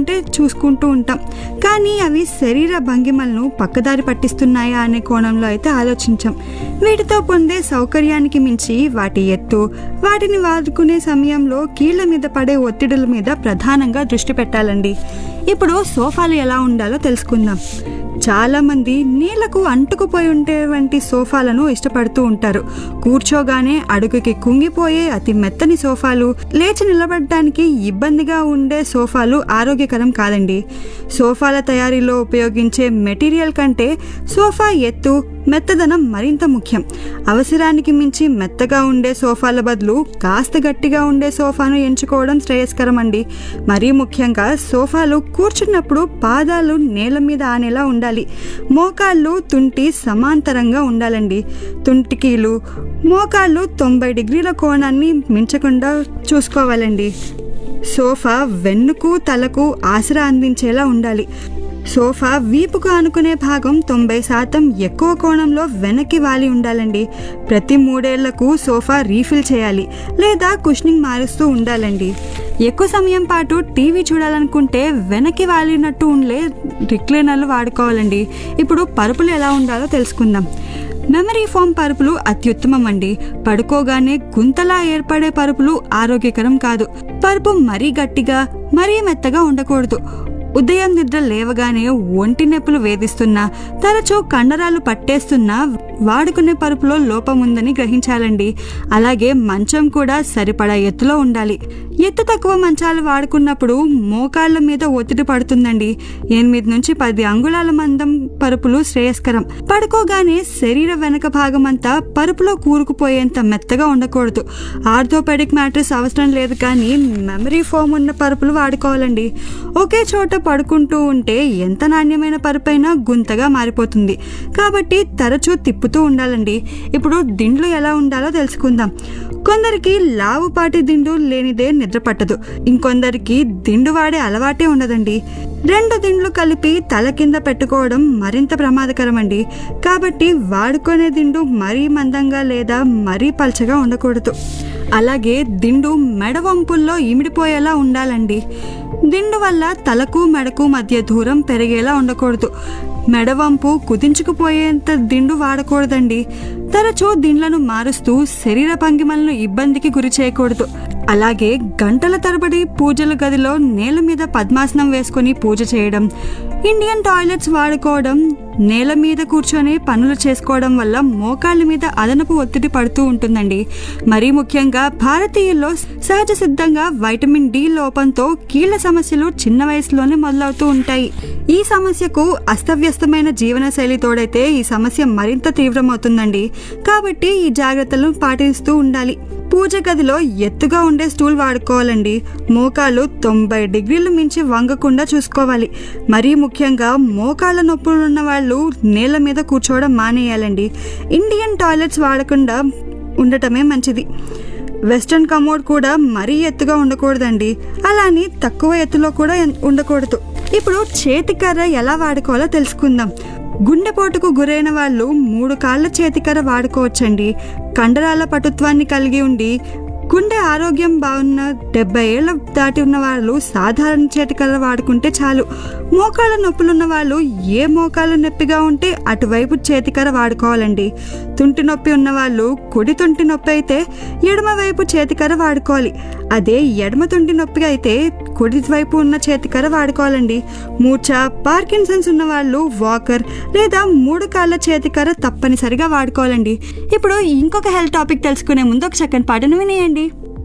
ఉంటే చూసుకుంటూ ఉంటాం కానీ అవి శరీర భంగిమలను పక్కదారి పట్టిస్తున్నాయా అనే కోణంలో అయితే ఆలోచించాం వీటితో పొందే సౌకర్యానికి మించి వాటి ఎత్తు వాటిని వాడుకునే సమయంలో కీళ్ల మీద పడే ఒత్తిడుల మీద ప్రధానంగా దృష్టి పెట్టాలండి ఇప్పుడు సోఫాలు ఎలా ఉండాలో తెలుసుకుందాం చాలా మంది నీళ్లకు అంటుకుపోయి ఉండేవంటి సోఫాలను ఇష్టపడుతూ ఉంటారు కూర్చోగానే అడుగుకి కుంగిపోయే అతి మెత్తని సోఫాలు లేచి నిలబడడానికి ఇబ్బందిగా ఉండే సోఫాలు ఆరోగ్యకరం కాదండి సోఫాల తయారీలో ఉపయోగించే మెటీరియల్ కంటే సోఫా ఎత్తు మెత్తదనం మరింత ముఖ్యం అవసరానికి మించి మెత్తగా ఉండే సోఫాల బదులు కాస్త గట్టిగా ఉండే సోఫాను ఎంచుకోవడం శ్రేయస్కరం అండి మరీ ముఖ్యంగా సోఫాలు కూర్చున్నప్పుడు పాదాలు నేల మీద ఆనేలా ఉండాలి మోకాళ్ళు తుంటి సమాంతరంగా ఉండాలండి తుంటికీలు మోకాళ్ళు తొంభై డిగ్రీల కోణాన్ని మించకుండా చూసుకోవాలండి సోఫా వెన్నుకు తలకు ఆసరా అందించేలా ఉండాలి సోఫా వీపుకు ఆనుకునే భాగం తొంభై శాతం ఎక్కువ కోణంలో వెనక్కి వాలి ఉండాలండి ప్రతి మూడేళ్లకు సోఫా రీఫిల్ చేయాలి లేదా కుషనింగ్ మారుస్తూ ఉండాలండి ఎక్కువ సమయం పాటు టీవీ చూడాలనుకుంటే వెనక్కి వాలినట్టు ఉండే రిక్లైనర్లు వాడుకోవాలండి ఇప్పుడు పరుపులు ఎలా ఉండాలో తెలుసుకుందాం మెమరీ ఫోమ్ పరుపులు అత్యుత్తమం అండి పడుకోగానే గుంతలా ఏర్పడే పరుపులు ఆరోగ్యకరం కాదు పరుపు మరీ గట్టిగా మరీ మెత్తగా ఉండకూడదు ఉదయం నిద్ర లేవగానే ఒంటి నొప్పులు వేధిస్తున్నా తరచూ కండరాలు పట్టేస్తున్నా వాడుకునే పరుపులో లోపం ఉందని గ్రహించాలండి అలాగే మంచం కూడా సరిపడా ఎత్తులో ఉండాలి ఎత్తు తక్కువ మంచాలు వాడుకున్నప్పుడు మోకాళ్ళ మీద ఒత్తిడి పడుతుందండి ఎనిమిది నుంచి పది అంగుళాల మందం పరుపులు శ్రేయస్కరం పడుకోగానే శరీర వెనక భాగం అంతా పరుపులో కూరుకుపోయేంత మెత్తగా ఉండకూడదు ఆర్థోపెడిక్ మ్యాట్రెస్ అవసరం లేదు కానీ మెమరీ ఫోమ్ ఉన్న పరుపులు వాడుకోవాలండి ఒకే చోట పడుకుంటూ ఉంటే ఎంత నాణ్యమైన పరుపైనా గుంతగా మారిపోతుంది కాబట్టి తరచూ తిప్పుతూ ఉండాలండి ఇప్పుడు దిండ్లు ఎలా ఉండాలో తెలుసుకుందాం కొందరికి లావుపాటి దిండు లేనిదే నిద్ర పట్టదు ఇంకొందరికి దిండు వాడే అలవాటే ఉండదండి రెండు దిండ్లు కలిపి తల కింద పెట్టుకోవడం మరింత ప్రమాదకరం అండి కాబట్టి వాడుకునే దిండు మరీ మందంగా లేదా మరీ పల్చగా ఉండకూడదు అలాగే దిండు మెడ వంపుల్లో ఇమిడిపోయేలా ఉండాలండి దిండు వల్ల తలకు మెడకు మధ్య దూరం పెరిగేలా ఉండకూడదు మెడవంపు కుదించుకుపోయేంత దిండు వాడకూడదండి తరచూ దిండ్లను మారుస్తూ శరీర భంగిమలను ఇబ్బందికి గురి చేయకూడదు అలాగే గంటల తరబడి పూజల గదిలో నేల మీద పద్మాసనం వేసుకొని పూజ చేయడం ఇండియన్ టాయిలెట్స్ వాడుకోవడం నేల మీద కూర్చొని పనులు చేసుకోవడం వల్ల మోకాళ్ళ మీద అదనపు ఒత్తిడి పడుతూ ఉంటుందండి మరీ ముఖ్యంగా భారతీయుల్లో సహజ సిద్ధంగా వైటమిన్ డి లోపంతో కీళ్ల సమస్యలు చిన్న వయసులోనే మొదలవుతూ ఉంటాయి ఈ సమస్యకు అస్తవ్యస్తమైన జీవనశైలి తోడైతే ఈ సమస్య మరింత తీవ్రమవుతుందండి కాబట్టి ఈ జాగ్రత్తలను పాటిస్తూ ఉండాలి పూజ గదిలో ఎత్తుగా ఉండే స్టూల్ వాడుకోవాలండి మోకాళ్ళు తొంభై డిగ్రీలు మించి వంగకుండా చూసుకోవాలి మరీ ముఖ్యంగా మోకాళ్ళ నొప్పులు ఉన్న వాళ్ళు నేల మీద కూర్చోవడం మానేయాలండి ఇండియన్ టాయిలెట్స్ వాడకుండా ఉండటమే మంచిది వెస్ట్రన్ కమోడ్ కూడా మరీ ఎత్తుగా ఉండకూడదండి అలాని తక్కువ ఎత్తులో కూడా ఎన్- ఉండకూడదు ఇప్పుడు చేతికర్ర ఎలా వాడుకోవాలో తెలుసుకుందాం గుండెపోటుకు గురైన వాళ్ళు మూడు కాళ్ళ చేతికర్ర వాడుకోవచ్చండి కండరాల పటుత్వాన్ని కలిగి ఉండి గుండె ఆరోగ్యం బాగున్న డెబ్బై ఏళ్ళ దాటి ఉన్న వాళ్ళు సాధారణ చేతికర్ర వాడుకుంటే చాలు మోకాళ్ళ నొప్పులున్న వాళ్ళు ఏ మోకాళ్ళ నొప్పిగా ఉంటే అటువైపు చేతికర్ర వాడుకోవాలండి తుంటి నొప్పి ఉన్న వాళ్ళు కుడి తుంటి నొప్పి అయితే ఎడమ వైపు చేతికర్ర వాడుకోవాలి అదే ఎడమ తుంటి నొప్పి అయితే కుడి వైపు ఉన్న చేతికర్ర వాడుకోవాలండి మూర్ఛ పార్కిన్సన్స్ ఉన్న వాళ్ళు వాకర్ లేదా మూడు కాళ్ళ చేతికర్ర తప్పనిసరిగా వాడుకోవాలండి ఇప్పుడు ఇంకొక హెల్త్ టాపిక్ తెలుసుకునే ముందు ఒక సెకండ్ పాటను వినేయండి